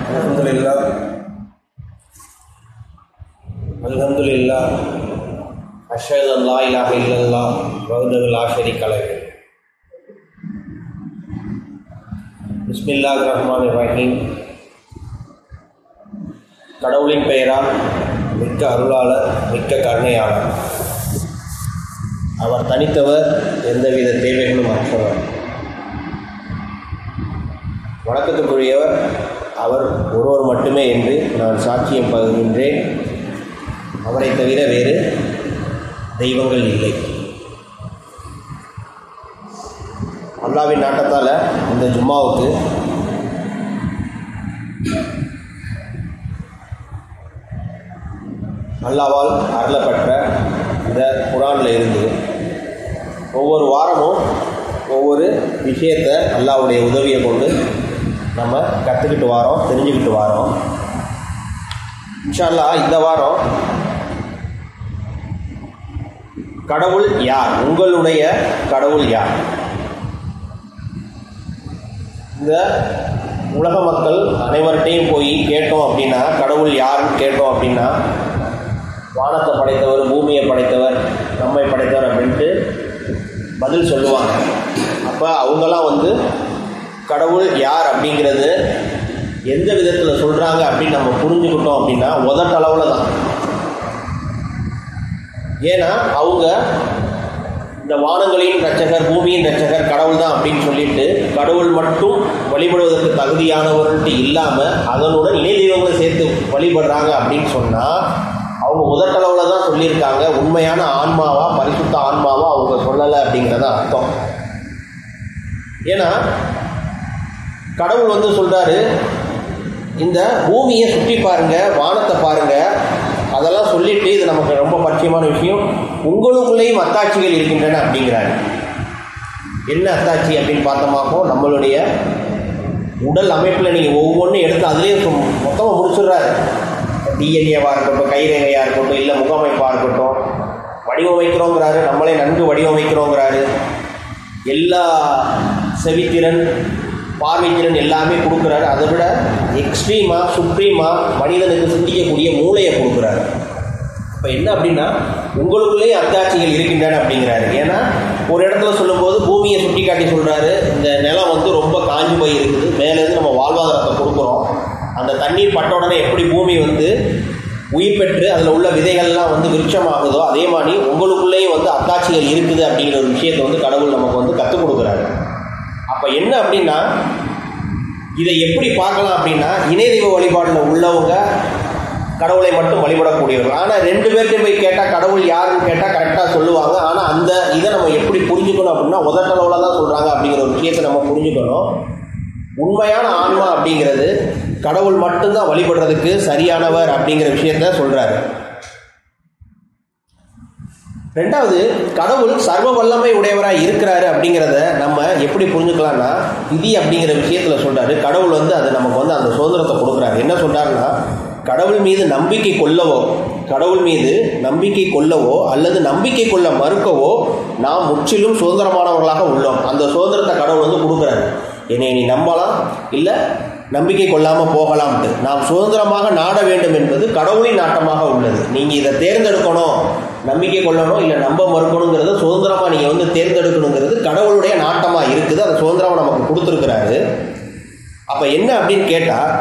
الحمد لله الحمد لله أشهد أن لا إله إلا الله وحده لا شريك له بسم الله الرحمن الرحيم கடவுளின் பெயரால் மிக்க அருளாளர் மிக்க கருணையாளர் அவர் தனித்தவர் எந்தவித தேவைகளும் அற்றவர் வணக்கத்துக்குரியவர் அவர் ஒருவர் மட்டுமே என்று நான் சாட்சியம் பகிர்கின்றேன் அவரை தவிர வேறு தெய்வங்கள் இல்லை அல்லாவின் நாட்டத்தால் இந்த ஜும்மாவுக்கு அல்லாவால் அருளப்பட்ட இந்த குரானில் இருந்து ஒவ்வொரு வாரமும் ஒவ்வொரு விஷயத்தை அல்லாவுடைய உதவியை கொண்டு நம்ம கற்றுக்கிட்டு வரோம் தெரிஞ்சுக்கிட்டு வரோம் இன்ஷால்லா இந்த வாரம் கடவுள் யார் உங்களுடைய கடவுள் யார் இந்த உலக மக்கள் அனைவர்கிட்டையும் போய் கேட்டோம் அப்படின்னா கடவுள் யாருன்னு கேட்டோம் அப்படின்னா வானத்தை படைத்தவர் பூமியை படைத்தவர் நம்மை படைத்தவர் அப்படின்ட்டு பதில் சொல்லுவாங்க அப்போ அவங்களாம் வந்து கடவுள் யார் அப்படிங்கிறது எந்த விதத்தில் சொல்கிறாங்க அப்படின்னு நம்ம புரிஞ்சுக்கிட்டோம் அப்படின்னா உதட்டளவில் தான் ஏன்னா அவங்க இந்த வானங்களின் ரட்சகர் பூமியின் ரட்சகர் கடவுள் தான் அப்படின்னு சொல்லிட்டு கடவுள் மட்டும் வழிபடுவதற்கு தகுதியானவர்ன்ட்டு இல்லாமல் அதனுடன் இணை தெய்வங்களை சேர்த்து வழிபடுறாங்க அப்படின்னு சொன்னால் அவங்க உதட்டளவில் தான் சொல்லியிருக்காங்க உண்மையான ஆன்மாவா பரிசுத்த ஆன்மாவா அவங்க சொல்லலை அப்படிங்கிறத அர்த்தம் ஏன்னா கடவுள் வந்து சொல்கிறாரு இந்த பூமியை சுற்றி பாருங்க வானத்தை பாருங்க அதெல்லாம் சொல்லிட்டு இது நமக்கு ரொம்ப பட்சியமான விஷயம் உங்களுக்குள்ளேயும் அத்தாட்சிகள் இருக்கின்றன அப்படிங்கிறாரு என்ன அத்தாட்சி அப்படின்னு பார்த்தோமாக்கோ நம்மளுடைய உடல் அமைப்பில் நீங்கள் ஒவ்வொன்றும் எடுத்து அதுலேயே மொத்தமாக முடிச்சிடுறாரு டிஎன்ஏவாக இருக்கட்டும் கைரேகையாக இருக்கட்டும் இல்லை முகமைப்பாக இருக்கட்டும் வடிவமைக்கிறோங்கிறாரு நம்மளே நன்கு வடிவமைக்கிறோங்கிறாரு எல்லா செவித்திறன் பார்வைத்திறன் எல்லாமே கொடுக்குறாரு அதை விட எக்ஸ்ட்ரீமாக சுப்ரீமாக மனிதனுக்கு சிந்திக்கக்கூடிய மூளையை கொடுக்குறாரு இப்போ என்ன அப்படின்னா உங்களுக்குள்ளேயே அத்தாட்சிகள் இருக்கின்றன அப்படிங்கிறாரு ஏன்னா ஒரு இடத்துல சொல்லும்போது பூமியை சுட்டி காட்டி சொல்கிறாரு இந்த நிலம் வந்து ரொம்ப காஞ்சி போய் இருக்குது மேலேருந்து நம்ம வாழ்வாதாரத்தை கொடுக்குறோம் அந்த தண்ணீர் பட்ட உடனே எப்படி பூமி வந்து உயிர் பெற்று அதில் உள்ள விதைகள்லாம் வந்து விருட்சமாகுதோ அதே மாதிரி உங்களுக்குள்ளேயும் வந்து அத்தாட்சிகள் இருக்குது அப்படிங்கிற ஒரு விஷயத்தை வந்து கடவுள் நமக்கு வந்து கற்றுக் கொடுக்குறாரு அப்போ என்ன அப்படின்னா இதை எப்படி பார்க்கலாம் அப்படின்னா இணை தெய்வ வழிபாட்டில் உள்ளவங்க கடவுளை மட்டும் வழிபடக்கூடியவர்கள் ஆனால் ரெண்டு பேர்கிட்ட போய் கேட்டால் கடவுள் யாருன்னு கேட்டால் கரெக்டாக சொல்லுவாங்க ஆனால் அந்த இதை நம்ம எப்படி புரிஞ்சுக்கணும் அப்படின்னா உதட்டளவில் தான் சொல்கிறாங்க அப்படிங்கிற ஒரு விஷயத்தை நம்ம புரிஞ்சுக்கணும் உண்மையான ஆன்மா அப்படிங்கிறது கடவுள் மட்டும்தான் வழிபடுறதுக்கு சரியானவர் அப்படிங்கிற விஷயத்த சொல்கிறாரு ரெண்டாவது கடவுள் சர்வ வல்லமை உடையவராக இருக்கிறாரு அப்படிங்கிறத நம்ம எப்படி புரிஞ்சுக்கலாம்னா விதி அப்படிங்கிற விஷயத்தில் சொல்கிறாரு கடவுள் வந்து அது நமக்கு வந்து அந்த சுதந்திரத்தை கொடுக்குறாரு என்ன சொல்கிறாருன்னா கடவுள் மீது நம்பிக்கை கொள்ளவோ கடவுள் மீது நம்பிக்கை கொள்ளவோ அல்லது நம்பிக்கை கொள்ள மறுக்கவோ நாம் முற்றிலும் சுதந்திரமானவர்களாக உள்ளோம் அந்த சுதந்திரத்தை கடவுள் வந்து கொடுக்குறாரு என்னை நீ நம்பலாம் இல்லை நம்பிக்கை கொள்ளாமல் போகலாம்ட்டு நாம் சுதந்திரமாக நாட வேண்டும் என்பது கடவுளின் நாட்டமாக உள்ளது நீங்கள் இதை தேர்ந்தெடுக்கணும் நம்பிக்கை கொள்ளணும் இல்லை நம்ப மறுக்கணுங்கிறத சுதந்திரமாக நீங்கள் வந்து தேர்ந்தெடுக்கணுங்கிறது கடவுளுடைய நாட்டமாக இருக்குது அந்த சுதந்திரமாக நமக்கு கொடுத்துருக்குறாரு அப்போ என்ன அப்படின்னு கேட்டால்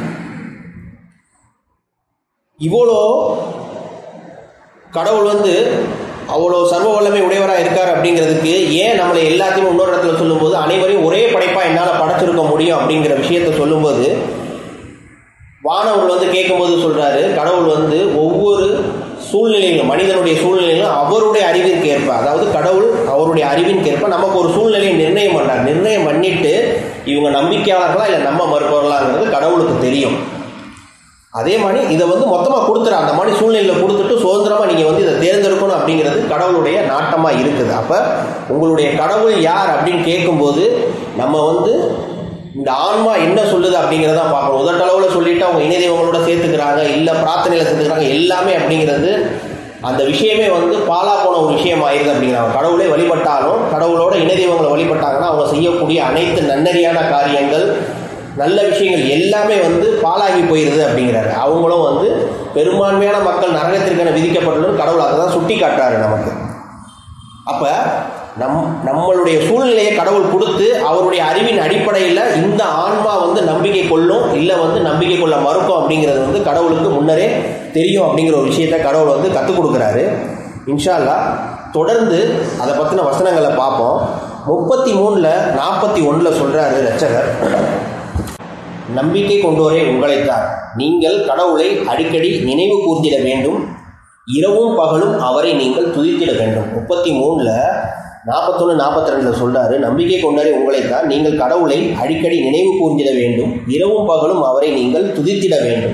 இவ்வளோ கடவுள் வந்து அவ்வளோ சர்வ வல்லமை உடையவராக இருக்கார் அப்படிங்கிறதுக்கு ஏன் நம்மளை எல்லாத்தையும் இன்னொரு இடத்துல சொல்லும்போது அனைவரையும் ஒரே படைப்பாக என்னால் படைச்சிருக்க முடியும் அப்படிங்கிற விஷயத்த சொல்லும்போது வானவர் வந்து கேட்கும்போது சொல்கிறாரு கடவுள் வந்து ஒவ்வொரு சூழ்நிலைகளும் மனிதனுடைய சூழ்நிலைகளும் அவருடைய அறிவிற்கு ஏற்ப அதாவது கடவுள் அவருடைய அறிவிற்கு ஏற்ப நமக்கு ஒரு சூழ்நிலையை நிர்ணயம் பண்ணார் நிர்ணயம் பண்ணிட்டு இவங்க நம்பிக்கையாளர்களா இல்லை நம்ம மறுப்பவர்களாங்கிறது கடவுளுக்கு தெரியும் அதே மாதிரி இதை வந்து மொத்தமாக கொடுத்துரு அந்த மாதிரி சூழ்நிலையில் கொடுத்துட்டு சுதந்திரமாக நீங்கள் வந்து இதை தேர்ந்தெடுக்கணும் அப்படிங்கிறது கடவுளுடைய நாட்டமாக இருக்குது அப்போ உங்களுடைய கடவுள் யார் அப்படின்னு கேட்கும்போது நம்ம வந்து இந்த ஆன்மா என்ன சொல்லுது அப்படிங்கிறத பார்க்கணும் உதட்டளவில் சொல்லிட்டு அவங்க இணை தெய்வங்களோட சேர்த்துக்கிறாங்க இல்லை பிரார்த்தனையில் சேர்த்துக்கிறாங்க எல்லாமே அப்படிங்கிறது அந்த விஷயமே வந்து பாலா போன ஒரு விஷயம் ஆயிருது அப்படிங்கிறாங்க கடவுளை வழிபட்டாலும் கடவுளோட இணை தெய்வங்களை வழிபட்டாங்கன்னா அவங்க செய்யக்கூடிய அனைத்து நன்னறியான காரியங்கள் நல்ல விஷயங்கள் எல்லாமே வந்து பாலாகி போயிடுது அப்படிங்கிறாரு அவங்களும் வந்து பெரும்பான்மையான மக்கள் நரகத்திற்கென விதிக்கப்பட்டுள்ளது கடவுள் அதை தான் சுட்டி காட்டுறாரு நமக்கு அப்போ நம் நம்மளுடைய சூழ்நிலையை கடவுள் கொடுத்து அவருடைய அறிவின் அடிப்படையில் இந்த ஆன்மா வந்து நம்பிக்கை கொள்ளும் இல்லை வந்து நம்பிக்கை கொள்ள மறுக்கும் அப்படிங்கிறது வந்து கடவுளுக்கு முன்னரே தெரியும் அப்படிங்கிற ஒரு விஷயத்தை கடவுள் வந்து கற்றுக் கொடுக்குறாரு இன்ஷா அல்லாஹ் தொடர்ந்து அதை பற்றின வசனங்களை பார்ப்போம் முப்பத்தி மூணில் நாற்பத்தி ஒன்றில் சொல்கிறாரு ரச்சகர் நம்பிக்கை கொண்டோரே உங்களைத்தான் நீங்கள் கடவுளை அடிக்கடி நினைவு கூர்ந்திட வேண்டும் இரவும் பகலும் அவரை நீங்கள் துதித்திட வேண்டும் முப்பத்தி மூணில் நாற்பத்தொன்று நாற்பத்தி ரெண்டில் சொல்கிறாரு நம்பிக்கை கொண்டோரே உங்களைத்தான் நீங்கள் கடவுளை அடிக்கடி நினைவு கூர்ந்திட வேண்டும் இரவும் பகலும் அவரை நீங்கள் துதித்திட வேண்டும்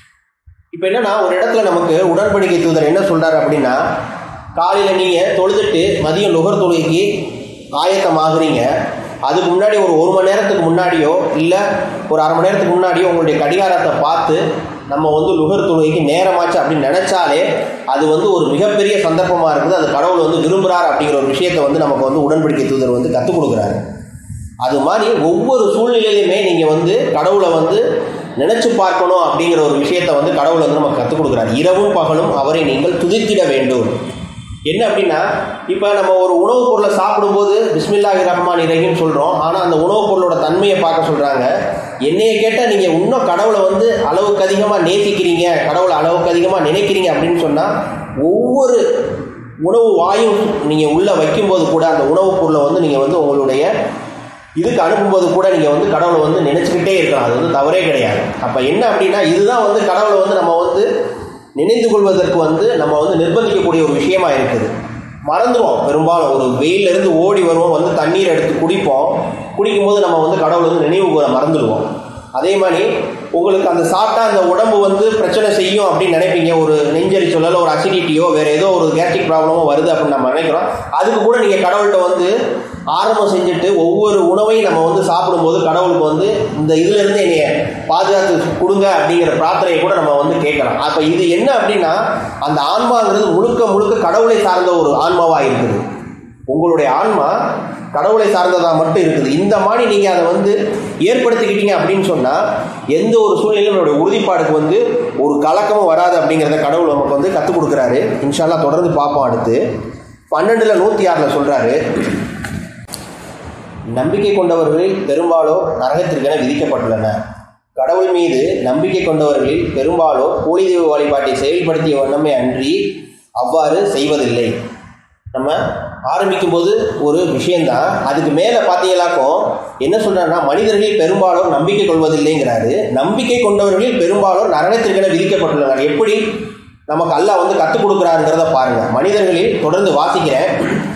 இப்போ என்னன்னா ஒரு இடத்துல நமக்கு உடன்படிக்கை தூதர் என்ன சொல்றாரு அப்படின்னா காலையில் நீங்கள் தொழுதுட்டு மதியம் நுகர் தொழுகைக்கு ஆயத்தமாகறீங்க அதுக்கு முன்னாடி ஒரு ஒரு மணி நேரத்துக்கு முன்னாடியோ இல்லை ஒரு அரை மணி நேரத்துக்கு முன்னாடியோ உங்களுடைய கடிகாரத்தை பார்த்து நம்ம வந்து நுகர் தொழுகைக்கு நேரமாச்சு அப்படின்னு நினைச்சாலே அது வந்து ஒரு மிகப்பெரிய சந்தர்ப்பமாக இருக்குது அது கடவுள் வந்து விரும்புகிறார் அப்படிங்கிற ஒரு விஷயத்தை வந்து நமக்கு வந்து உடன்படிக்கை தூதர் வந்து கற்றுக் கொடுக்குறாரு அது மாதிரி ஒவ்வொரு சூழ்நிலையிலுமே நீங்கள் வந்து கடவுளை வந்து நினைச்சு பார்க்கணும் அப்படிங்கிற ஒரு விஷயத்தை வந்து கடவுள் வந்து நமக்கு கற்றுக் கொடுக்குறாரு இரவும் பகலும் அவரை நீங்கள் துதித்திட வேண்டும் என்ன அப்படின்னா இப்போ நம்ம ஒரு உணவுப் பொருளை சாப்பிடும்போது பிஸ்மில்லாஹி ரஹ்மான் இறைன்னு சொல்கிறோம் ஆனால் அந்த உணவுப் பொருளோட தன்மையை பார்க்க சொல்கிறாங்க என்னைய கேட்டால் நீங்கள் இன்னும் கடவுளை வந்து அளவுக்கு அதிகமாக நேசிக்கிறீங்க கடவுளை அளவுக்கு அதிகமாக நினைக்கிறீங்க அப்படின்னு சொன்னால் ஒவ்வொரு உணவு வாயும் நீங்கள் உள்ளே வைக்கும்போது கூட அந்த உணவுப் பொருளை வந்து நீங்கள் வந்து உங்களுடைய இதுக்கு அனுப்பும்போது கூட நீங்கள் வந்து கடவுளை வந்து நினச்சிக்கிட்டே இருக்கலாம் அது வந்து தவறே கிடையாது அப்போ என்ன அப்படின்னா இதுதான் வந்து கடவுளை வந்து நம்ம வந்து நினைந்து கொள்வதற்கு வந்து நம்ம வந்து நிர்பந்திக்கக்கூடிய ஒரு விஷயமா இருக்குது மறந்துடுவோம் பெரும்பாலும் ஒரு வெயிலிருந்து ஓடி வருவோம் வந்து தண்ணீர் எடுத்து குடிப்போம் குடிக்கும்போது நம்ம வந்து கடவுளை வந்து நினைவு கூற மறந்துடுவோம் அதே மாதிரி உங்களுக்கு அந்த சாப்பிட்டா அந்த உடம்பு வந்து பிரச்சனை செய்யும் அப்படின்னு நினைப்பீங்க ஒரு நெஞ்சரிச்சலோ ஒரு அசிடிட்டியோ வேற ஏதோ ஒரு கேஸ்ட்ரிக் ப்ராப்ளமோ வருது அப்படின்னு நம்ம நினைக்கிறோம் அதுக்கு கூட நீங்கள் கடவுள்கிட்ட வந்து ஆரம்பம் செஞ்சுட்டு ஒவ்வொரு உணவையும் நம்ம வந்து சாப்பிடும்போது கடவுளுக்கு வந்து இந்த இதுல இருந்து என்னைய பாதுகாத்து கொடுங்க அப்படிங்கிற பிரார்த்தனையை கூட நம்ம வந்து கேட்கலாம் அப்ப இது என்ன அப்படின்னா அந்த ஆன்மாங்கிறது முழுக்க முழுக்க கடவுளை சார்ந்த ஒரு ஆன்மாவா இருக்குது உங்களுடைய ஆன்மா கடவுளை சார்ந்ததா மட்டும் இருக்குது இந்த மாதிரி நீங்க அதை வந்து ஏற்படுத்திக்கிட்டீங்க அப்படின்னு சொன்னா எந்த ஒரு சூழ்நிலையும் நம்மளுடைய உறுதிப்பாடுக்கு வந்து ஒரு கலக்கமும் வராது அப்படிங்கிறத கடவுள் நமக்கு வந்து கற்றுக் கொடுக்குறாரு இன்ஷால்லா தொடர்ந்து பார்ப்போம் அடுத்து பன்னெண்டுல நூத்தி ஆறுல சொல்றாரு நம்பிக்கை கொண்டவர்களில் பெரும்பாலோர் நரகத்திற்கென விதிக்கப்பட்டுள்ளனர் கடவுள் மீது நம்பிக்கை கொண்டவர்களில் பெரும்பாலோர் கூலி தெய்வ வழிபாட்டை செயல்படுத்திய வண்ணமே அன்றி அவ்வாறு செய்வதில்லை நம்ம ஆரம்பிக்கும் போது ஒரு விஷயம்தான் அதுக்கு மேலே பார்த்தீங்களாக்கும் என்ன சொல்றாருன்னா மனிதர்களில் பெரும்பாலோர் நம்பிக்கை கொள்வதில்லைங்கிறாரு நம்பிக்கை கொண்டவர்களில் பெரும்பாலோர் நரகத்திற்கென விதிக்கப்பட்டுள்ளனர் எப்படி நமக்கு அல்லாஹ் வந்து கற்றுக் கொடுக்குறாருங்கிறத பாருங்க மனிதர்களில் தொடர்ந்து வாசிக்கிறேன்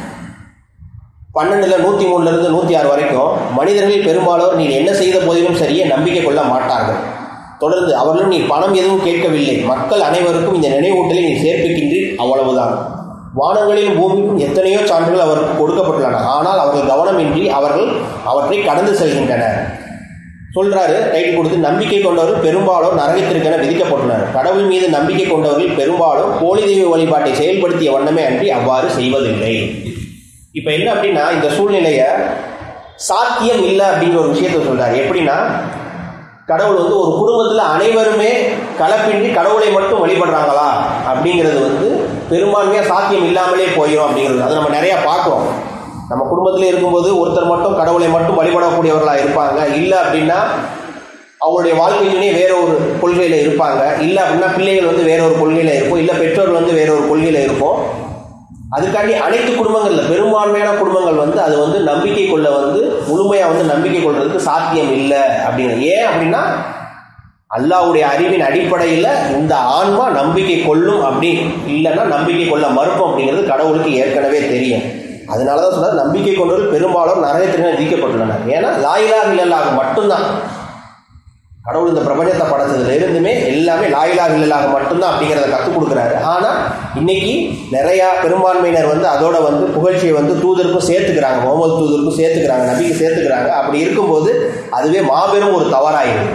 பன்னெண்டுல நூற்றி மூணுலேருந்து நூற்றி ஆறு வரைக்கும் மனிதர்களில் பெரும்பாலோர் நீ என்ன செய்த போதிலும் சரியே நம்பிக்கை கொள்ள மாட்டார்கள் தொடர்ந்து அவர்களும் நீ பணம் எதுவும் கேட்கவில்லை மக்கள் அனைவருக்கும் இந்த நினைவூட்டலை நீ சேர்ப்பிக்கின்றீர் அவ்வளவுதான் வானங்களிலும் பூமிக்கும் எத்தனையோ சான்றுகள் அவருக்கு கொடுக்கப்பட்டுள்ளன ஆனால் அவர்கள் கவனமின்றி அவர்கள் அவற்றை கடந்து செல்கின்றனர் சொல்றாரு டைட்டில் கொடுத்து நம்பிக்கை கொண்டவர்கள் பெரும்பாலும் நரகத்திற்கென விதிக்கப்பட்டுள்ளனர் கடவுள் மீது நம்பிக்கை கொண்டவர்கள் பெரும்பாலும் போலி தெய்வ வழிபாட்டை செயல்படுத்திய வண்ணமே அன்றி அவ்வாறு செய்வதில்லை இப்போ என்ன அப்படின்னா இந்த சூழ்நிலைய சாத்தியம் இல்லை அப்படிங்கிற ஒரு விஷயத்த சொல்றாரு எப்படின்னா கடவுள் வந்து ஒரு குடும்பத்தில் அனைவருமே கலப்பின்றி கடவுளை மட்டும் வழிபடுறாங்களா அப்படிங்கிறது வந்து பெரும்பான்மையாக சாத்தியம் இல்லாமலே போயிடும் அப்படிங்கிறது அது நம்ம நிறையா பார்க்குறோம் நம்ம குடும்பத்தில் இருக்கும்போது ஒருத்தர் மட்டும் கடவுளை மட்டும் வழிபடக்கூடியவர்களாக இருப்பாங்க இல்லை அப்படின்னா அவங்களுடைய வாழ்க்கையிலே வேற ஒரு கொள்கையில் இருப்பாங்க இல்லை அப்படின்னா பிள்ளைகள் வந்து வேற ஒரு கொள்கையில் இருக்கும் இல்லை பெற்றோர்கள் வந்து வேற ஒரு கொள்கையில் இருக்கும் அதுக்காண்டி அனைத்து குடும்பங்கள்ல பெரும்பான்மையான குடும்பங்கள் வந்து அது வந்து நம்பிக்கை கொள்ள வந்து முழுமையா வந்து நம்பிக்கை கொள்றதுக்கு சாத்தியம் இல்லை அப்படிங்கிறது ஏன் அப்படின்னா அல்லாவுடைய அறிவின் அடிப்படையில் இந்த ஆன்மா நம்பிக்கை கொள்ளும் அப்படி இல்லைன்னா நம்பிக்கை கொள்ள மறுப்போம் அப்படிங்கிறது கடவுளுக்கு ஏற்கனவே தெரியும் அதனால தான் சொல்றாரு நம்பிக்கை கொண்டவர்கள் பெரும்பாலும் நரகத்திற்கு விதிக்கப்பட்டுள்ளனர் ஏன்னா லாயிலாக இல்லல்லாக மட்டும்தான் கடவுள் இந்த பிரபஞ்சத்தை படைச்சதுல இருந்துமே எல்லாமே லாயிலாக இல்லலாக மட்டும்தான் அப்படிங்கிறத கற்றுக் கொடுக்குறாரு ஆனால் இன்னைக்கு நிறையா பெரும்பான்மையினர் வந்து அதோட வந்து புகழ்ச்சியை வந்து தூதருக்கும் சேர்த்துக்கிறாங்க முகமது தூதருக்கும் சேர்த்துக்கிறாங்க நபிக்கு சேர்த்துக்கிறாங்க அப்படி இருக்கும்போது அதுவே மாபெரும் ஒரு தவறாயிருக்கு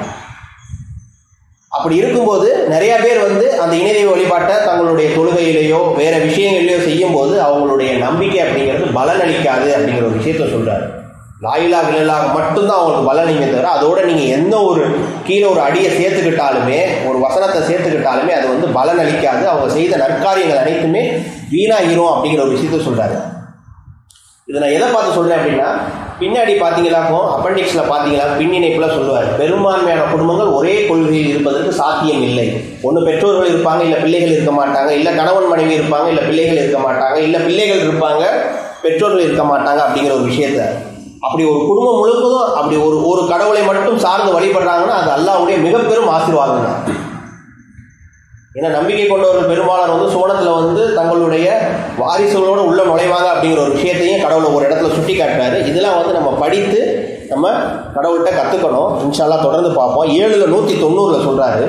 அப்படி இருக்கும்போது நிறைய பேர் வந்து அந்த இணைதெய்வ வழிபாட்டை தங்களுடைய தொழுகையிலேயோ வேற விஷயங்களிலேயோ செய்யும் போது அவங்களுடைய நம்பிக்கை அப்படிங்கிறது பலனளிக்காது அப்படிங்கிற ஒரு விஷயத்த சொல்றாரு லாயிலா விழலாக மட்டும்தான் அவங்களுக்கு பலனீங்க தவிர அதோட நீங்கள் எந்த ஒரு கீழே ஒரு அடியை சேர்த்துக்கிட்டாலுமே ஒரு வசனத்தை சேர்த்துக்கிட்டாலுமே அது வந்து பலன் அளிக்காது அவங்க செய்த நற்காரியங்கள் அனைத்துமே வீணாகிரும் அப்படிங்கிற ஒரு விஷயத்த சொல்கிறாரு இதை நான் எதை பார்த்து சொல்கிறேன் அப்படின்னா பின்னாடி பார்த்தீங்களாக்கும் அப்பண்டிக்ஸில் பார்த்தீங்களா பின்னிணைப்பில் சொல்லுவார் பெரும்பான்மையான குடும்பங்கள் ஒரே கொள்கையில் இருப்பதற்கு சாத்தியம் இல்லை ஒன்று பெற்றோர்கள் இருப்பாங்க இல்லை பிள்ளைகள் இருக்க மாட்டாங்க இல்லை கணவன் மனைவி இருப்பாங்க இல்லை பிள்ளைகள் இருக்க மாட்டாங்க இல்லை பிள்ளைகள் இருப்பாங்க பெற்றோர்கள் இருக்க மாட்டாங்க அப்படிங்கிற ஒரு விஷயத்த அப்படி ஒரு குடும்பம் முழுவதும் அப்படி ஒரு ஒரு கடவுளை மட்டும் சார்ந்து வழிபடுறாங்கன்னா அது அல்லாவுடைய மிக பெரும் ஆசீர்வாதம் தான் ஏன்னா நம்பிக்கை கொண்டவர்கள் பெரும்பாலான வந்து சுவனத்தில் வந்து தங்களுடைய வாரிசுகளோடு உள்ள நுழைவாங்க அப்படிங்கிற ஒரு விஷயத்தையும் கடவுளை ஒரு இடத்துல சுட்டி காட்டுறாரு இதெல்லாம் வந்து நம்ம படித்து நம்ம கடவுள்கிட்ட கற்றுக்கணும் இன்ஷால்லா தொடர்ந்து பார்ப்போம் ஏழுல நூற்றி தொண்ணூறில் சொல்கிறாரு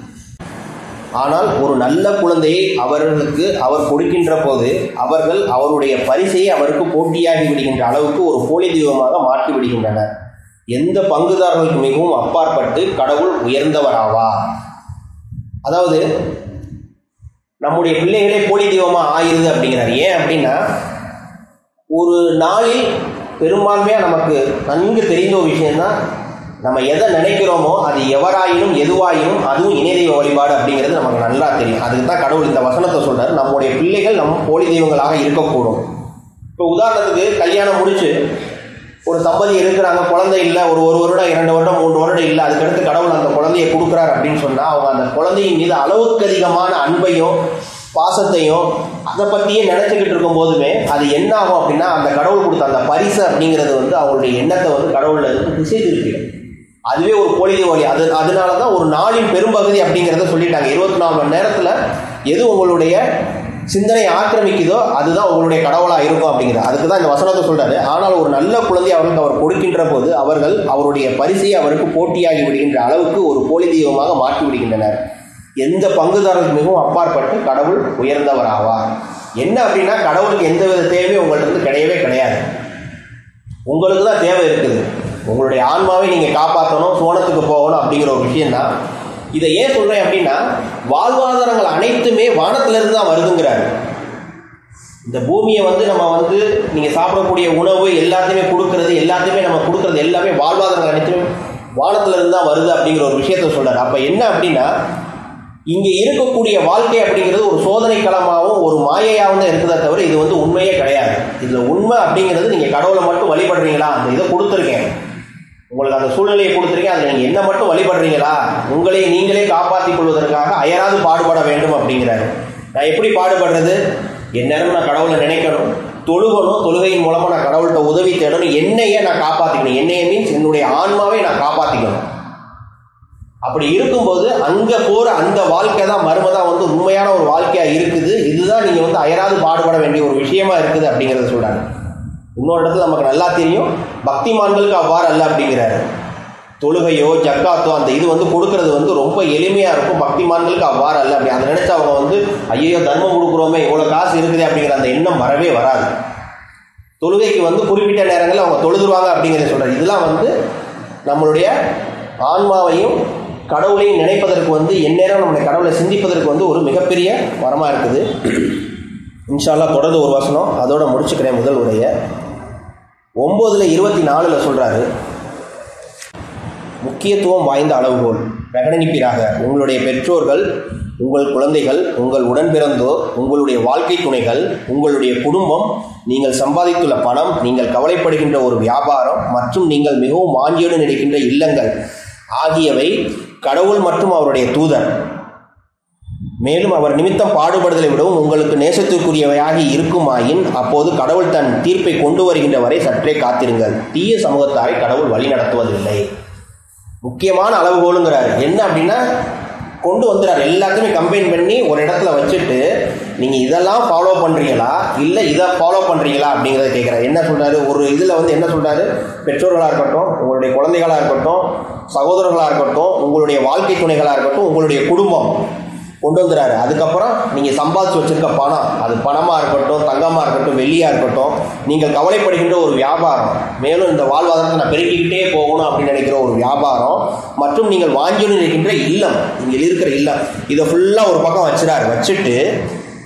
ஆனால் ஒரு நல்ல குழந்தையை அவர்களுக்கு அவர் கொடுக்கின்ற போது அவர்கள் அவருடைய பரிசையை அவருக்கு போட்டியாகி விடுகின்ற அளவுக்கு ஒரு போலி தெய்வமாக மாற்றி விடுகின்றனர் எந்த பங்குதாரர்களுக்கு மிகவும் அப்பாற்பட்டு கடவுள் உயர்ந்தவராவார் அதாவது நம்முடைய பிள்ளைகளே போலி தெய்வமாக ஆயிருது அப்படிங்கிறார் ஏன் அப்படின்னா ஒரு நாளில் பெரும்பான்மையாக நமக்கு நன்கு தெரிந்த ஒரு விஷயம்தான் நம்ம எதை நினைக்கிறோமோ அது எவராயினும் எதுவாயினும் அதுவும் இணை தெய்வ வழிபாடு அப்படிங்கிறது நமக்கு நல்லா தெரியும் அதுக்கு தான் கடவுள் இந்த வசனத்தை சொல்றாரு நம்முடைய பிள்ளைகள் நம் போலி தெய்வங்களாக இருக்கக்கூடும் இப்போ உதாரணத்துக்கு கல்யாணம் முடிச்சு ஒரு தம்பதி இருக்கிறாங்க குழந்தை இல்லை ஒரு ஒரு வருடம் இரண்டு வருடம் மூன்று வருடம் இல்லை அதுக்கடுத்து கடவுள் அந்த குழந்தையை கொடுக்குறாரு அப்படின்னு சொன்னால் அவங்க அந்த குழந்தையின் மீது அளவுக்கு அதிகமான அன்பையும் பாசத்தையும் அதை பற்றியே நினச்சிக்கிட்டு இருக்கும் போதுமே அது என்ன ஆகும் அப்படின்னா அந்த கடவுள் கொடுத்த அந்த பரிசு அப்படிங்கிறது வந்து அவங்களுடைய எண்ணத்தை வந்து கடவுளில் இருந்து திசை திருப்பிடும் அதுவே ஒரு போலி வழி அது அதனால தான் ஒரு நாளின் பெரும்பகுதி அப்படிங்கிறத சொல்லிட்டாங்க இருபத்தி நாலு மணி நேரத்தில் எது உங்களுடைய சிந்தனை ஆக்கிரமிக்குதோ அதுதான் உங்களுடைய கடவுளாக இருக்கும் அப்படிங்கிறது அதுக்கு தான் இந்த வசனத்தை சொல்றாரு ஆனால் ஒரு நல்ல குழந்தை அவருக்கு அவர் கொடுக்கின்ற போது அவர்கள் அவருடைய பரிசையை அவருக்கு போட்டியாகி விடுகின்ற அளவுக்கு ஒரு போலி தெய்வமாக மாற்றி விடுகின்றனர் எந்த பங்குதாரருக்கு மிகவும் அப்பாற்பட்டு கடவுள் உயர்ந்தவர் ஆவார் என்ன அப்படின்னா கடவுளுக்கு எந்த வித தேவையும் உங்கள்ட்ட இருந்து கிடையவே கிடையாது உங்களுக்கு தான் தேவை இருக்குது உங்களுடைய ஆன்மாவை நீங்கள் காப்பாற்றணும் சோனத்துக்கு போகணும் அப்படிங்கிற ஒரு விஷயம்தான் இதை ஏன் சொல்கிறேன் அப்படின்னா வாழ்வாதாரங்கள் அனைத்துமே வானத்திலிருந்து தான் வருதுங்கிறாரு இந்த பூமியை வந்து நம்ம வந்து நீங்கள் சாப்பிடக்கூடிய உணவு எல்லாத்தையுமே கொடுக்கறது எல்லாத்தையுமே நம்ம கொடுக்கறது எல்லாமே வாழ்வாதாரங்கள் அனைத்துமே வானத்திலிருந்து தான் வருது அப்படிங்கிற ஒரு விஷயத்த சொல்றாரு அப்போ என்ன அப்படின்னா இங்கே இருக்கக்கூடிய வாழ்க்கை அப்படிங்கிறது ஒரு சோதனை களமாகவும் ஒரு மாயையாகவும் தான் இருக்குதே தவிர இது வந்து உண்மையே கிடையாது இதில் உண்மை அப்படிங்கிறது நீங்கள் கடவுளை மட்டும் வழிபடுறீங்களா அந்த இதை கொடுத்துருக்கேன் உங்களுக்கு அந்த சூழ்நிலையை கொடுத்துருக்கேன் அதில் நீங்கள் என்ன மட்டும் வழிபடுறீங்களா உங்களை நீங்களே காப்பாற்றிக் கொள்வதற்காக அயராது பாடுபட வேண்டும் அப்படிங்கிறாரு நான் எப்படி பாடுபடுறது எந்நேரம் நான் கடவுளை நினைக்கணும் தொழுகணும் தொழுகையின் மூலமாக நான் கடவுள்கிட்ட உதவி தேடணும் என்னையே நான் காப்பாற்றிக்கணும் என்னைய மீன்ஸ் என்னுடைய ஆன்மாவை நான் காப்பாற்றிக்கணும் அப்படி இருக்கும்போது அங்கே போகிற அந்த வாழ்க்கை தான் மருமதான் வந்து உண்மையான ஒரு வாழ்க்கையாக இருக்குது இதுதான் நீங்கள் வந்து அயராது பாடுபட வேண்டிய ஒரு விஷயமா இருக்குது அப்படிங்கிறத சொல்கிறாங்க இன்னொரு இடத்துல நமக்கு நல்லா தெரியும் பக்திமான்களுக்கு அவ்வாறு அல்ல அப்படிங்கிறாரு தொழுகையோ ஜக்காத்தோ அந்த இது வந்து கொடுக்கறது வந்து ரொம்ப எளிமையாக இருக்கும் பக்திமான்களுக்கு அவ்வாறு அல்ல அப்படி அதை நினைச்சு அவங்க வந்து ஐயோ தர்மம் கொடுக்குறோமே இவ்வளோ காசு இருக்குதே அப்படிங்கிற அந்த எண்ணம் வரவே வராது தொழுகைக்கு வந்து குறிப்பிட்ட நேரங்களில் அவங்க தொழுதுருவாங்க அப்படிங்கிறத சொல்கிறார் இதெல்லாம் வந்து நம்மளுடைய ஆன்மாவையும் கடவுளையும் நினைப்பதற்கு வந்து எந்நேரம் நம்முடைய கடவுளை சிந்திப்பதற்கு வந்து ஒரு மிகப்பெரிய வரமாக இருக்குது இன்ஷால்லா தொடர்ந்து ஒரு வசனம் அதோட முடிச்சுக்கிறேன் முதல் உரையை ஒம்போதில் இருபத்தி நாலில் சொல்கிறாரு முக்கியத்துவம் வாய்ந்த அளவுகோல் பிரகடனிப்பீராக உங்களுடைய பெற்றோர்கள் உங்கள் குழந்தைகள் உங்கள் உடன்பிறந்தோர் உங்களுடைய வாழ்க்கை துணைகள் உங்களுடைய குடும்பம் நீங்கள் சம்பாதித்துள்ள பணம் நீங்கள் கவலைப்படுகின்ற ஒரு வியாபாரம் மற்றும் நீங்கள் மிகவும் மாஞ்சியோடு நினைக்கின்ற இல்லங்கள் ஆகியவை கடவுள் மற்றும் அவருடைய தூதர் மேலும் அவர் நிமித்தம் பாடுபடுதலை விடவும் உங்களுக்கு நேசத்திற்குரியவையாகி இருக்குமாயின் அப்போது கடவுள் தன் தீர்ப்பை கொண்டு வருகின்ற வரை சற்றே காத்திருங்கள் தீய சமூகத்தாரை கடவுள் வழி நடத்துவதில்லை முக்கியமான அளவுகோலுங்கிறார் என்ன அப்படின்னா கொண்டு வந்துறாரு எல்லாத்தையுமே கம்பைன் பண்ணி ஒரு இடத்துல வச்சுட்டு நீங்கள் இதெல்லாம் ஃபாலோ பண்ணுறீங்களா இல்லை இதை ஃபாலோ பண்ணுறீங்களா அப்படிங்கிறத கேட்குறாரு என்ன சொல்கிறாரு ஒரு இதில் வந்து என்ன சொல்கிறாரு பெற்றோர்களாக இருக்கட்டும் உங்களுடைய குழந்தைகளாக இருக்கட்டும் சகோதரர்களாக இருக்கட்டும் உங்களுடைய வாழ்க்கை துணைகளாக இருக்கட்டும் உங்களுடைய குடும்பம் கொண்டு வந்துறாரு அதுக்கப்புறம் நீங்கள் சம்பாதிச்சு வச்சிருக்க பணம் அது பணமாக இருக்கட்டும் தங்கமாக இருக்கட்டும் வெள்ளியாக இருக்கட்டும் நீங்கள் கவலைப்படுகின்ற ஒரு வியாபாரம் மேலும் இந்த வாழ்வாதாரத்தை நான் பெருக்கிக்கிட்டே போகணும் அப்படின்னு நினைக்கிற ஒரு வியாபாரம் மற்றும் நீங்கள் வாங்கி நினைக்கின்ற இல்லம் நீங்கள் இருக்கிற இல்லம் இதை ஃபுல்லாக ஒரு பக்கம் வச்சுறாரு வச்சுட்டு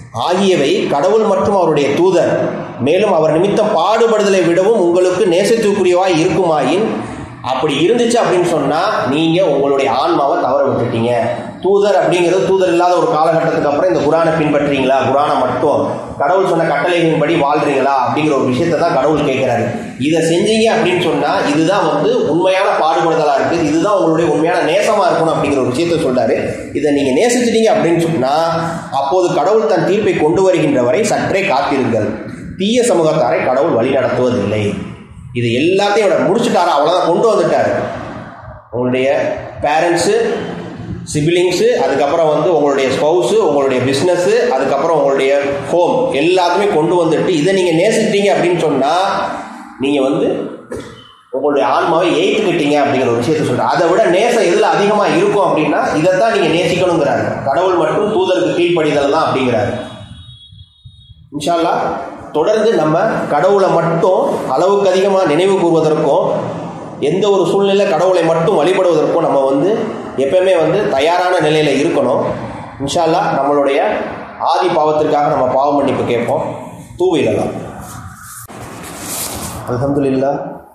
ஆகியவை கடவுள் மற்றும் அவருடைய தூதர் மேலும் அவர் நிமித்தம் பாடுபடுதலை விடவும் உங்களுக்கு நேசத்துக்குரியவாய் இருக்குமாயின் அப்படி இருந்துச்சு அப்படின்னு சொன்னால் நீங்கள் உங்களுடைய ஆன்மாவை தவற விட்டுட்டீங்க தூதர் அப்படிங்கிறது தூதர் இல்லாத ஒரு காலகட்டத்துக்கு அப்புறம் இந்த குரானை பின்பற்றீங்களா குரானை மட்டும் கடவுள் சொன்ன கட்டளைகளின்படி வாழ்றீங்களா அப்படிங்கிற ஒரு விஷயத்தை தான் கடவுள் கேட்குறாரு இதை செஞ்சீங்க அப்படின்னு சொன்னால் இதுதான் வந்து உண்மையான பாடுபடுதலாக இருக்குது இதுதான் உங்களுடைய உண்மையான நேசமாக இருக்கணும் அப்படிங்கிற ஒரு விஷயத்தை சொல்றாரு இதை நீங்கள் நேசிச்சிட்டீங்க அப்படின்னு சொன்னால் அப்போது கடவுள் தன் தீர்ப்பை கொண்டு வருகின்ற வரை சற்றே காத்திருங்கள் தீய சமூகத்தாரை கடவுள் வழி நடத்துவதில்லை இது எல்லாத்தையும் விட முடிச்சுட்டாரா அவ்வளோதான் கொண்டு வந்துட்டாரு உங்களுடைய பேரண்ட்ஸு சிபிலிங்ஸு அதுக்கப்புறம் வந்து உங்களுடைய ஸ்பௌஸு உங்களுடைய பிஸ்னஸ்ஸு அதுக்கப்புறம் உங்களுடைய ஹோம் எல்லாத்தையுமே கொண்டு வந்துட்டு இதை நீங்கள் நேசிட்டீங்க அப்படின்னு சொன்னால் நீங்கள் வந்து உங்களுடைய ஆன்மாவை எய்த்துக்கிட்டீங்க அப்படிங்கிற ஒரு விஷயத்த சொல்கிறேன் அதை விட நேசம் எதில் அதிகமாக இருக்கும் அப்படின்னா இதைத்தான் நீங்கள் நேசிக்கணுங்கிறாரு கடவுள் மட்டும் தூதருக்கு கீழ்ப்படிதல் தான் அப்படிங்கிறாரு இன்ஷால்லா தொடர்ந்து நம்ம கடவுளை மட்டும் அளவுக்கு அதிகமாக நினைவு கூறுவதற்கும் எந்த ஒரு சூழ்நிலை கடவுளை மட்டும் வழிபடுவதற்கும் நம்ம வந்து எப்பயுமே வந்து தயாரான நிலையில் இருக்கணும் இன்ஷால்லா நம்மளுடைய ஆதி பாவத்திற்காக நம்ம பாவ மன்னிப்பு கேட்போம் தூவிடலாம் அல்ஹம்துலில்லா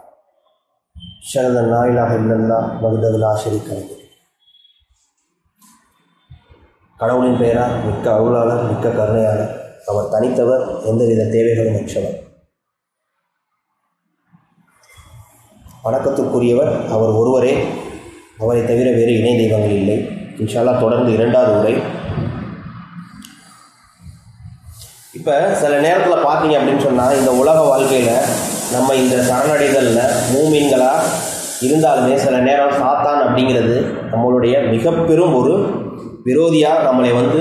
ஷரத நாயிலாக இல்லல்லா மகுதல்லா ஷரிக்கலை கடவுளின் பெயரால் மிக்க அருளாளர் மிக்க கருணையாளர் அவர் தனித்தவர் எந்தவித தேவைகளும் அற்றவர் வணக்கத்துக்குரியவர் அவர் ஒருவரே அவரை தவிர வேறு இணை தெய்வங்கள் இல்லை இன்ஷால்லா தொடர்ந்து இரண்டாவது உரை இப்போ சில நேரத்தில் பார்த்தீங்க அப்படின்னு சொன்னால் இந்த உலக வாழ்க்கையில் நம்ம இந்த சரணடைதலில் மூமீன்களாக இருந்தாலுமே சில நேரம் சாத்தான் அப்படிங்கிறது நம்மளுடைய மிக பெரும் ஒரு விரோதியாக நம்மளை வந்து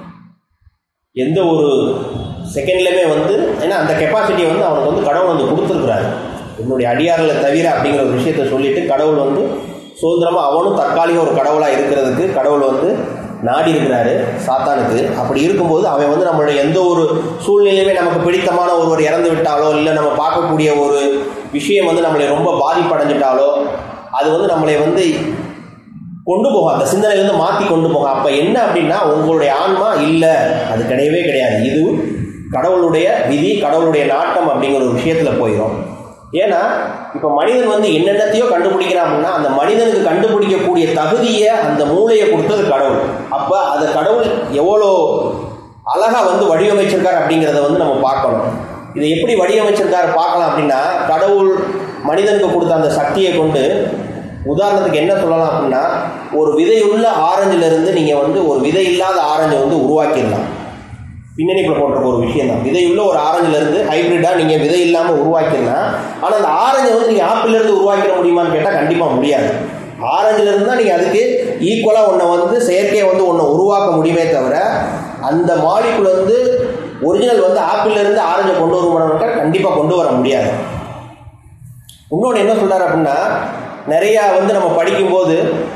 எந்த ஒரு செகண்ட்லையுமே வந்து ஏன்னா அந்த கெப்பாசிட்டியை வந்து அவனுக்கு வந்து கடவுள் வந்து கொடுத்துருக்குறாரு என்னுடைய அடியார்களை தவிர அப்படிங்கிற ஒரு விஷயத்த சொல்லிட்டு கடவுள் வந்து சுதந்திரமாக அவனும் தற்காலிக ஒரு கடவுளாக இருக்கிறதுக்கு கடவுள் வந்து நாடி இருக்கிறாரு சாத்தானுக்கு அப்படி இருக்கும்போது அவன் வந்து நம்மளுடைய எந்த ஒரு சூழ்நிலையுமே நமக்கு பிடித்தமான ஒருவர் இறந்து விட்டாலோ இல்லை நம்ம பார்க்கக்கூடிய ஒரு விஷயம் வந்து நம்மளை ரொம்ப பாதிப்படைஞ்சிட்டாலோ அது வந்து நம்மளை வந்து கொண்டு போகும் அந்த சிந்தனையிலேருந்து மாற்றி கொண்டு போகும் அப்போ என்ன அப்படின்னா உங்களுடைய ஆன்மா இல்லை அது கிடையவே கிடையாது இது கடவுளுடைய விதி கடவுளுடைய நாட்டம் அப்படிங்கிற ஒரு விஷயத்தில் போயிடும் ஏன்னா இப்போ மனிதன் வந்து என்னென்னத்தையோ கண்டுபிடிக்கிறான் அப்படின்னா அந்த மனிதனுக்கு கண்டுபிடிக்கக்கூடிய தகுதியை அந்த மூளையை கொடுத்தது கடவுள் அப்போ அந்த கடவுள் எவ்வளோ அழகாக வந்து வடிவமைச்சிருக்கார் அப்படிங்கிறத வந்து நம்ம பார்க்கணும் இதை எப்படி வடிவமைச்சிருக்காரு பார்க்கலாம் அப்படின்னா கடவுள் மனிதனுக்கு கொடுத்த அந்த சக்தியை கொண்டு உதாரணத்துக்கு என்ன சொல்லலாம் அப்படின்னா ஒரு விதையுள்ள ஆரஞ்சிலிருந்து நீங்கள் வந்து ஒரு விதை இல்லாத ஆரஞ்சை வந்து உருவாக்கிடலாம் பின்னணிக்குள்ள போட்டிருக்க ஒரு விஷயம் தான் விதையுள்ள ஒரு ஆரஞ்சிலிருந்து ஹைபிரிட்டாக நீங்கள் விதை இல்லாமல் உருவாக்கிடலாம் ஆனால் அந்த ஆரஞ்சை வந்து நீங்கள் ஆப்பிளிருந்து உருவாக்கிட முடியுமான்னு கேட்டால் கண்டிப்பாக முடியாது ஆரஞ்சிலிருந்து தான் நீங்கள் அதுக்கு ஈக்குவலாக ஒன்றை வந்து செயற்கையை வந்து ஒன்றை உருவாக்க முடியுமே தவிர அந்த மாலிக்குள் வந்து ஒரிஜினல் வந்து ஆப்பிளிருந்து ஆரஞ்சை கொண்டு வருமானு கண்டிப்பாக கொண்டு வர முடியாது இன்னொன்று என்ன சொல்கிறார் அப்படின்னா நிறையா வந்து நம்ம படிக்கும்போது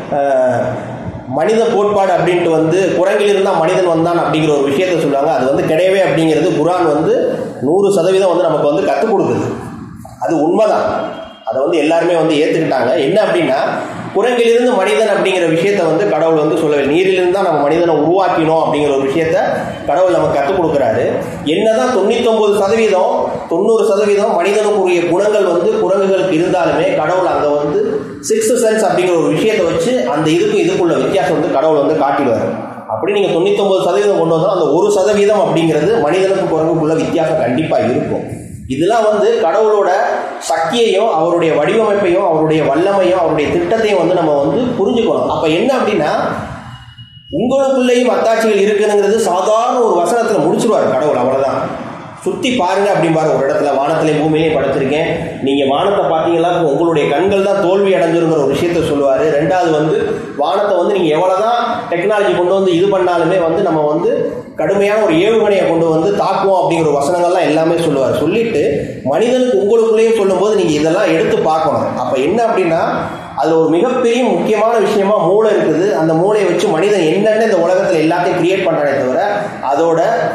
மனித கோட்பாடு அப்படின்ட்டு வந்து குரங்கில் இருந்தால் மனிதன் வந்தான் அப்படிங்கிற ஒரு விஷயத்த சொல்லுவாங்க அது வந்து கிடையவே அப்படிங்கிறது குரான் வந்து நூறு சதவீதம் வந்து நமக்கு வந்து கற்றுக் கொடுக்குது அது உண்மைதான் அதை வந்து எல்லாருமே வந்து ஏற்றுக்கிட்டாங்க என்ன அப்படின்னா குரங்கிலிருந்து மனிதன் அப்படிங்கிற விஷயத்த வந்து கடவுள் வந்து சொல்லவில்லை நீரிலிருந்து தான் நம்ம மனிதனை உருவாக்கினோம் அப்படிங்கிற ஒரு விஷயத்த கடவுள் நமக்கு கற்றுக் கொடுக்குறாரு என்னதான் தொண்ணூத்தொம்பது சதவீதம் தொண்ணூறு சதவீதம் மனிதனுக்குரிய குணங்கள் வந்து குரங்குகளுக்கு இருந்தாலுமே கடவுள் அங்கே வந்து சிக்ஸ்த் சென்ஸ் அப்படிங்கிற ஒரு விஷயத்தை வச்சு அந்த இதுக்கும் இதுக்குள்ள வித்தியாசம் வந்து கடவுள் வந்து காட்டிடுவார் அப்படி நீங்கள் தொண்ணூத்தொம்பது சதவீதம் கொண்டு வந்தாலும் அந்த ஒரு சதவீதம் அப்படிங்கிறது மனிதனுக்கு குரங்குக்குள்ள வித்தியாசம் கண்டிப்பாக இருக்கும் இதெல்லாம் வந்து கடவுளோட சக்தியையும் அவருடைய வடிவமைப்பையும் அவருடைய வல்லமையும் அவருடைய திட்டத்தையும் வந்து நம்ம வந்து புரிஞ்சுக்கணும் அப்போ என்ன அப்படின்னா உங்களுக்குள்ளேயும் அத்தாட்சிகள் இருக்குங்கிறது சாதாரண ஒரு வசனத்தில் முடிச்சிருவார் கடவுள் அவ்வளோதான் சுற்றி பாருங்க அப்படிம்பாரு ஒரு இடத்துல வானத்திலே பூமியிலையும் படைச்சிருக்கேன் நீங்கள் வானத்தை பார்த்தீங்களா உங்களுடைய கண்கள் தான் தோல்வி அடைஞ்சிருங்கிற ஒரு விஷயத்த சொல்லுவார் ரெண்டாவது வந்து வானத்தை வந்து நீங்கள் எவ்வளோ தான் டெக்னாலஜி கொண்டு வந்து இது பண்ணாலுமே வந்து நம்ம வந்து கடுமையான ஒரு ஏவுகணையை கொண்டு வந்து தாக்குவோம் அப்படிங்கிற ஒரு வசனங்கள்லாம் எல்லாமே சொல்லுவார் சொல்லிட்டு மனிதனுக்கு உங்களுக்குள்ளேயும் சொல்லும்போது நீங்கள் இதெல்லாம் எடுத்து பார்க்கணும் அப்போ என்ன அப்படின்னா அதில் ஒரு மிகப்பெரிய முக்கியமான விஷயமா மூளை இருக்குது அந்த மூளையை வச்சு மனிதன் என்னென்ன இந்த உலகத்தில் எல்லாத்தையும் கிரியேட் பண்ணுறானே தவிர அதோட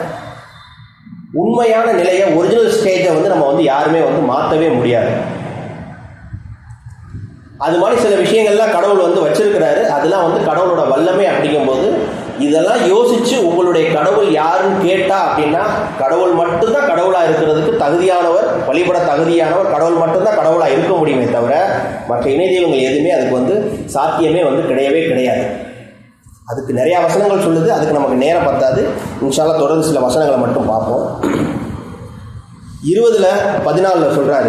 உண்மையான நிலையை ஒரிஜினல் ஸ்டேஜை வந்து நம்ம வந்து யாருமே வந்து மாற்றவே முடியாது அது மாதிரி சில விஷயங்கள்லாம் கடவுள் வந்து வச்சிருக்கிறாரு அதெல்லாம் வந்து கடவுளோட வல்லமை அப்படிங்கும்போது இதெல்லாம் யோசிச்சு உங்களுடைய கடவுள் யாருன்னு கேட்டா அப்படின்னா கடவுள் மட்டும்தான் கடவுளா இருக்கிறதுக்கு தகுதியானவர் வழிபட தகுதியானவர் கடவுள் மட்டும்தான் கடவுளா இருக்க முடியுமே தவிர மற்ற இணை தெய்வங்கள் எதுவுமே அதுக்கு வந்து சாத்தியமே வந்து கிடையவே கிடையாது அதுக்கு நிறைய வசனங்கள் சொல்லுது அதுக்கு நமக்கு நேரம் பத்தாது இன்ஷால்லா தொடர்ந்து சில வசனங்களை மட்டும் பார்ப்போம் இருபதுல பதினாலுல சொல்றாரு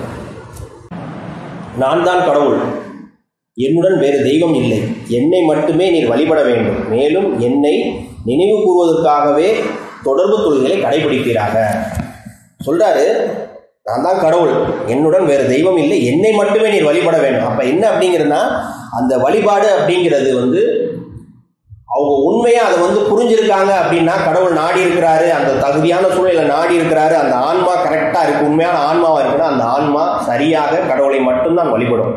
நான் தான் கடவுள் என்னுடன் வேறு தெய்வம் இல்லை என்னை மட்டுமே நீர் வழிபட வேண்டும் மேலும் என்னை நினைவு கூறுவதற்காகவே தொடர்பு தொழில்களை கடைபிடிக்கிறாங்க சொல்றாரு நான் தான் கடவுள் என்னுடன் வேறு தெய்வம் இல்லை என்னை மட்டுமே நீர் வழிபட வேண்டும் அப்ப என்ன அப்படிங்கிறதுனா அந்த வழிபாடு அப்படிங்கிறது வந்து அவங்க உண்மையா அதை வந்து புரிஞ்சிருக்காங்க அப்படின்னா கடவுள் நாடி இருக்கிறாரு அந்த தகுதியான சூழ்நிலை நாடி இருக்கிறாரு அந்த ஆன்மா கரெக்டா இருக்கு உண்மையான ஆன்மாவா இருக்குன்னா அந்த ஆன்மா சரியாக கடவுளை மட்டும்தான் வழிபடும்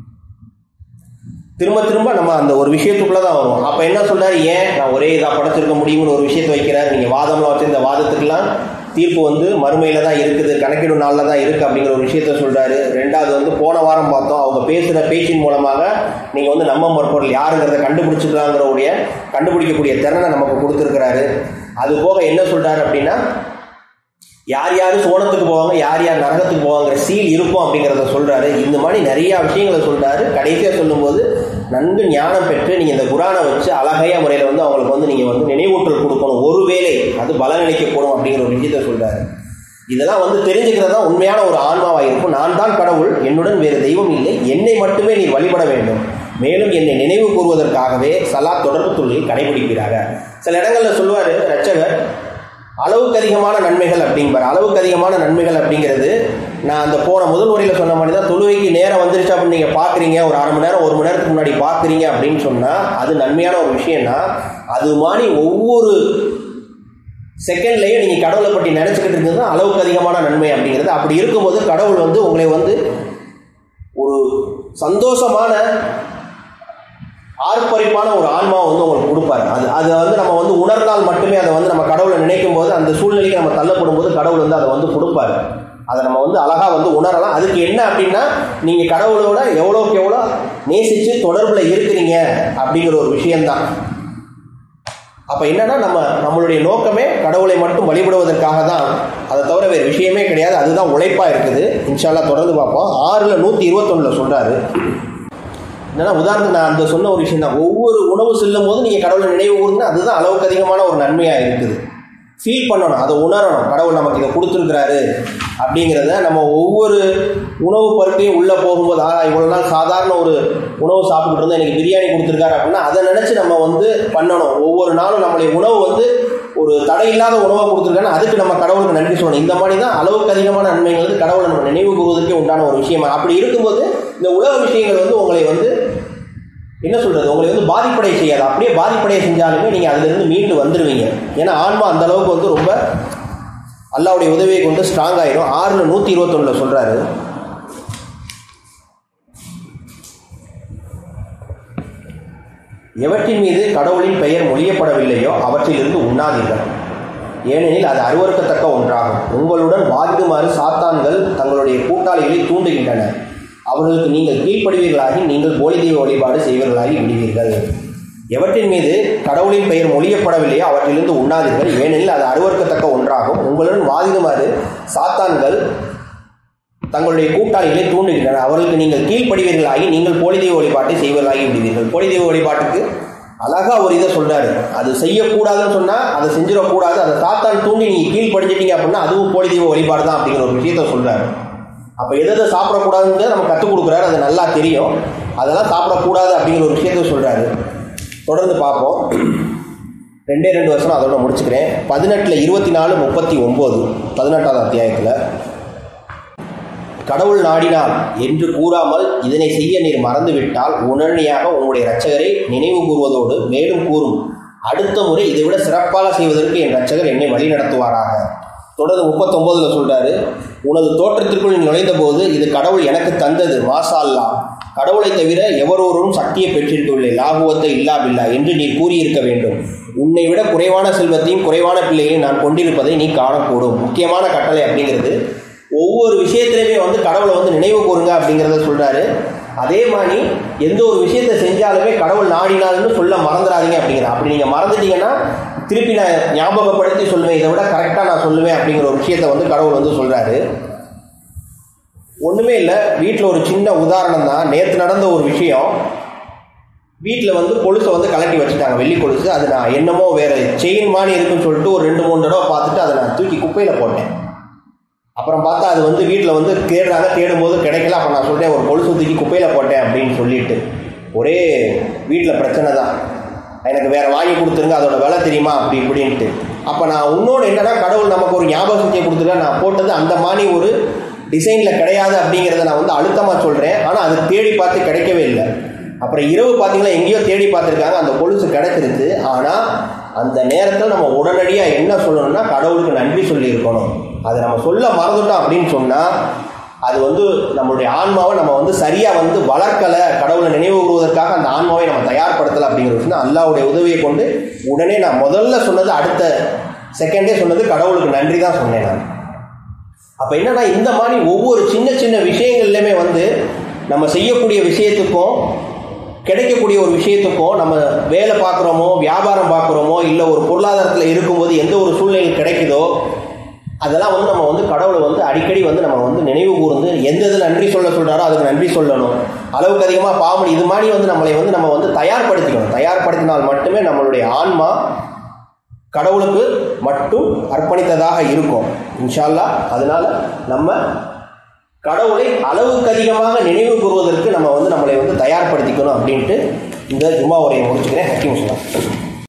திரும்ப திரும்ப நம்ம அந்த ஒரு விஷயத்துக்குள்ள தான் வரும் அப்ப என்ன சொல்றாரு ஏன் நான் ஒரே இதா படைச்சிருக்க முடியும்னு ஒரு விஷயத்தை வைக்கிறாரு நீங்க வாதம்லாம் வச்சு இந்த வாதத்துக்கெல்லாம் தீர்ப்பு வந்து மறுமையில தான் இருக்குது கணக்கிடும் நாளில் தான் இருக்கு அப்படிங்கிற ஒரு விஷயத்த சொல்றாரு ரெண்டாவது வந்து போன வாரம் பார்த்தோம் அவங்க பேசுகிற பேச்சின் மூலமாக நீங்க வந்து நம்ம மறுப்பொருள் யாருங்கிறத கண்டுபிடிச்சிக்கலாங்கிற உடைய கண்டுபிடிக்கக்கூடிய திறனை நமக்கு கொடுத்துருக்கிறாரு அது போக என்ன சொல்றாரு அப்படின்னா யார் யார் சோனத்துக்கு போவாங்க யார் யார் நரகத்துக்கு போவாங்கிற சீல் இருக்கும் அப்படிங்கிறத சொல்றாரு இந்த மாதிரி நிறைய விஷயங்களை சொல்றாரு கடைசியா சொல்லும்போது நன்கு ஞானம் பெற்று நீங்க இந்த குரானை வச்சு அழகைய முறையில வந்து அவங்களுக்கு வந்து நீங்க வந்து நினைவூட்டல் கொடுக்கணும் ஒருவேளை அது பலனளிக்கப்படும் அப்படிங்கிற ஒரு விஷயத்த சொல்றாரு இதெல்லாம் வந்து தெரிஞ்சுக்கிறது தான் உண்மையான ஒரு ஆன்மாவாக இருக்கும் நான் தான் கடவுள் என்னுடன் வேறு தெய்வம் இல்லை என்னை மட்டுமே நீ வழிபட வேண்டும் மேலும் என்னை நினைவு கூறுவதற்காகவே சலா தொடர்பு தொழில் கடைபிடிக்கிறாங்க சில இடங்கள்ல சொல்லுவாரு ரச்சகர் அளவுக்கு அதிகமான நன்மைகள் அப்படிங்கிறார் அளவுக்கு அதிகமான நன்மைகள் அப்படிங்கிறது நான் அந்த போன முதல் உரையில் சொன்ன மாதிரி தான் தொழுகைக்கு நேரம் வந்துருச்சு அப்படின்னு நீங்கள் பார்க்குறீங்க ஒரு அரை மணி நேரம் ஒரு மணி நேரத்துக்கு முன்னாடி பார்க்குறீங்க அப்படின்னு சொன்னால் அது நன்மையான ஒரு விஷயம்னா அது மாதிரி ஒவ்வொரு செகண்ட்லையும் நீங்கள் கடவுளை பற்றி நினச்சிக்கிட்டு இருந்தது தான் அளவுக்கு அதிகமான நன்மை அப்படிங்கிறது அப்படி இருக்கும்போது கடவுள் வந்து உங்களை வந்து ஒரு சந்தோஷமான ஆர்ப்பரிப்பான ஒரு ஆன்மாவை வந்து உங்களுக்கு கொடுப்பாரு அது அதை வந்து நம்ம வந்து உணர்ந்தால் மட்டுமே அதை வந்து நம்ம கடவுளை நினைக்கும் போது அந்த சூழ்நிலைக்கு நம்ம தள்ளப்படும் போது கடவுள் வந்து அதை வந்து கொடுப்பாரு அதை நம்ம வந்து அழகா வந்து உணரலாம் அதுக்கு என்ன அப்படின்னா நீங்க கடவுளோட எவ்வளோக்கு எவ்வளோ நேசிச்சு தொடர்புல இருக்கிறீங்க அப்படிங்கிற ஒரு விஷயம்தான் அப்ப என்னன்னா நம்ம நம்மளுடைய நோக்கமே கடவுளை மட்டும் வழிபடுவதற்காக தான் அதை தவிர வேறு விஷயமே கிடையாது அதுதான் உழைப்பா இருக்குது இன்ஷால்லா தொடர்ந்து பார்ப்போம் ஆறுல நூத்தி இருபத்தொன்னுல சொல்றாரு என்னன்னா உதாரணத்துக்கு நான் அந்த சொன்ன ஒரு விஷயம் தான் ஒவ்வொரு உணவு செல்லும் போது நீங்கள் கடவுளை நினைவு கூறுங்க அதுதான் அளவுக்கு அதிகமான ஒரு நன்மையாக இருக்குது ஃபீல் பண்ணணும் அதை உணரணும் கடவுள் நமக்கு இதை கொடுத்துருக்கிறாரு அப்படிங்கிறத நம்ம ஒவ்வொரு உணவு பருக்கையும் உள்ளே போகும்போது ஆ இவ்வளோ நாள் சாதாரண ஒரு உணவு சாப்பிட்டுட்டு இருந்தால் எனக்கு பிரியாணி கொடுத்துருக்காரு அப்படின்னா அதை நினச்சி நம்ம வந்து பண்ணணும் ஒவ்வொரு நாளும் நம்மளுடைய உணவு வந்து ஒரு தடை இல்லாத உணவை கொடுத்துருக்காங்க அதுக்கு நம்ம கடவுளுக்கு நன்றி சொல்லணும் இந்த மாதிரி தான் அளவுக்கு அதிகமான நன்மைகள் வந்து கடவுளை நம்ம நினைவு கூறுவதற்கே உண்டான ஒரு விஷயமா அப்படி இருக்கும்போது இந்த உலக விஷயங்கள் வந்து உங்களை வந்து என்ன சொல்றது உங்களை வந்து பாதிப்படைய செய்யாது அப்படியே பாதிப்படைய செஞ்சாலுமே நீங்க அதுல இருந்து மீண்டு வந்துருவீங்க ஏன்னா ஆன்மா அந்த அளவுக்கு வந்து ரொம்ப அல்லாவுடைய உதவியை கொண்டு ஸ்ட்ராங் ஆயிரும் ஆறுல நூத்தி இருபத்தொன்னுல சொல்றாரு எவற்றின் மீது கடவுளின் பெயர் மொழியப்படவில்லையோ அவற்றிலிருந்து உண்ணாதீர்கள் ஏனெனில் அது அருவறுக்கத்தக்க ஒன்றாகும் உங்களுடன் வாதிடுமாறு சாத்தான்கள் தங்களுடைய கூட்டாளிகளை தூண்டுகின்றன அவர்களுக்கு நீங்கள் கீழ்ப்படுவீர்களாகி நீங்கள் போலி தெய்வ வழிபாடு செய்வர்களாகி விடுவீர்கள் எவற்றின் மீது கடவுளின் பெயர் மொழியப்படவில்லையோ அவற்றிலிருந்து உண்ணாதீர்கள் ஏனெனில் அது அருவறுக்கத்தக்க ஒன்றாகும் உங்களுடன் வாதிடுமாறு சாத்தான்கள் தங்களுடைய கூட்டாளிகளை தூண்டுகின்றன அவர்களுக்கு நீங்கள் கீழ்ப்படுவீர்களாகி நீங்கள் போலி தெய்வ வழிபாட்டை செய்வர்களாகி விடுவீர்கள் போலி தெய்வ வழிபாட்டுக்கு அழகா ஒரு இதை சொல்றாரு அது செய்யக்கூடாதுன்னு சொன்னா அதை செஞ்சிடக்கூடாது அதை சாத்தான் தூண்டி நீங்க கீழ்படிச்சிட்டீங்க அப்படின்னா அதுவும் போலி தெய்வ வழிபாடு தான் அப்படிங்கிற ஒரு விஷயத்த சொல்றாரு அப்ப எதை எதை சாப்பிடக்கூடாதுன்னு நம்ம கற்றுக் கொடுக்குறாரு அது நல்லா தெரியும் அதெல்லாம் சாப்பிடக்கூடாது அப்படிங்கிற ஒரு விஷயத்த சொல்றாரு தொடர்ந்து பார்ப்போம் ரெண்டே ரெண்டு வருஷம் அதோட முடிச்சுக்கிறேன் பதினெட்டில் இருபத்தி நாலு முப்பத்தி ஒம்பது பதினெட்டாவது அத்தியாயத்தில் கடவுள் நாடினார் என்று கூறாமல் இதனை செய்ய நீர் மறந்துவிட்டால் உடனடியாக உங்களுடைய இரட்சகரை நினைவு கூறுவதோடு மேலும் கூறும் அடுத்த முறை இதை விட சிறப்பாக செய்வதற்கு என் இரட்சகர் என்னை வழி நடத்துவாராக தொடர்ந்து முப்பத்தொன்பதுல சொல்றாரு உனது தோற்றத்திற்குள் நீ நுழைந்த போது இது கடவுள் எனக்கு தந்தது மாசா அல்லா கடவுளை தவிர எவரொருவரும் சக்தியை பெற்றிருக்கவில்லை லாகுவத்தை இல்லா பில்லா என்று நீ கூறியிருக்க வேண்டும் உன்னை விட குறைவான செல்வத்தையும் குறைவான பிள்ளைகளையும் நான் கொண்டிருப்பதை நீ காணக்கூடும் முக்கியமான கட்டளை அப்படிங்கிறது ஒவ்வொரு விஷயத்திலையுமே வந்து கடவுளை வந்து நினைவு கூறுங்க அப்படிங்கிறத சொல்றாரு அதே மாதிரி எந்த ஒரு விஷயத்தை செஞ்சாலுமே கடவுள் நாடினால்னு சொல்ல மறந்துடாதீங்க அப்படிங்கிற அப்படி நீங்கள் மறந்துட்டீங்கன்னா திருப்பி நான் ஞாபகப்படுத்தி சொல்லுவேன் இதை விட கரெக்டாக நான் சொல்லுவேன் அப்படிங்கிற ஒரு விஷயத்தை வந்து கடவுள் வந்து சொல்கிறாரு ஒன்றுமே இல்லை வீட்டில் ஒரு சின்ன உதாரணம் தான் நேற்று நடந்த ஒரு விஷயம் வீட்டில் வந்து கொலுசை வந்து கலட்டி வச்சுட்டாங்க வெள்ளி கொலுசு அது நான் என்னமோ வேறு செயின் மாதிரி இருக்குன்னு சொல்லிட்டு ஒரு ரெண்டு மூணு தடவை பார்த்துட்டு அதை நான் தூக்கி குப்பையில் போட்டேன் அப்புறம் பார்த்தா அது வந்து வீட்டில் வந்து தேடுறாங்க தேடும்போது கிடைக்கல அப்போ நான் சொல்லிட்டேன் ஒரு கொலுசு தூக்கி குப்பையில் போட்டேன் அப்படின்னு சொல்லிட்டு ஒரே வீட்டில் பிரச்சனை தான் எனக்கு வேற வாங்கி கொடுத்துருங்க அதோட விலை தெரியுமா அப்படி இப்படின்ட்டு அப்போ நான் இன்னொன்று என்னன்னா கடவுள் நமக்கு ஒரு ஞாபக சக்தியை கொடுத்துருக்க நான் போட்டது அந்த மாதிரி ஒரு டிசைனில் கிடையாது அப்படிங்கிறத நான் வந்து அழுத்தமாக சொல்கிறேன் ஆனால் அது தேடி பார்த்து கிடைக்கவே இல்லை அப்புறம் இரவு பார்த்தீங்கன்னா எங்கேயோ தேடி பார்த்துருக்காங்க அந்த கொலுசு கிடைச்சிருச்சு ஆனால் அந்த நேரத்தில் நம்ம உடனடியாக என்ன சொல்லணும்னா கடவுளுக்கு நன்றி சொல்லியிருக்கணும் அதை நம்ம சொல்ல மறந்துட்டோம் அப்படின்னு சொன்னால் அது வந்து நம்மளுடைய ஆன்மாவை நம்ம வந்து சரியாக வந்து வளர்க்கலை கடவுளை நினைவு கூறுவதற்காக அந்த ஆன்மாவை நம்ம தயார்படுத்தலை அப்படிங்கிற விஷயம் அல்லாவுடைய உதவியை கொண்டு உடனே நான் முதல்ல சொன்னது அடுத்த செகண்டே சொன்னது கடவுளுக்கு நன்றி தான் சொன்னேன் நான் அப்போ என்னன்னா இந்த மாதிரி ஒவ்வொரு சின்ன சின்ன விஷயங்கள்லையுமே வந்து நம்ம செய்யக்கூடிய விஷயத்துக்கும் கிடைக்கக்கூடிய ஒரு விஷயத்துக்கும் நம்ம வேலை பார்க்குறோமோ வியாபாரம் பார்க்குறோமோ இல்லை ஒரு பொருளாதாரத்தில் இருக்கும்போது எந்த ஒரு சூழ்நிலை கிடைக்குதோ அதெல்லாம் வந்து நம்ம வந்து கடவுளை வந்து அடிக்கடி வந்து நம்ம வந்து நினைவு கூர்ந்து எந்த இதில் நன்றி சொல்ல சொல்கிறாரோ அதுக்கு நன்றி சொல்லணும் அளவுக்கு அதிகமாக பாவம் இது மாதிரி வந்து நம்மளை வந்து நம்ம வந்து தயார்படுத்திக்கணும் தயார்படுத்தினால் மட்டுமே நம்மளுடைய ஆன்மா கடவுளுக்கு மட்டும் அர்ப்பணித்ததாக இருக்கும் இன்ஷால்லா அதனால நம்ம கடவுளை அளவுக்கு அதிகமாக நினைவு கூறுவதற்கு நம்ம வந்து நம்மளை வந்து தயார்படுத்திக்கணும் அப்படின்ட்டு இந்த ஜும்மா உரையை முடிச்சுக்கிறேன் ஹக்கீம் சொல்லலாம்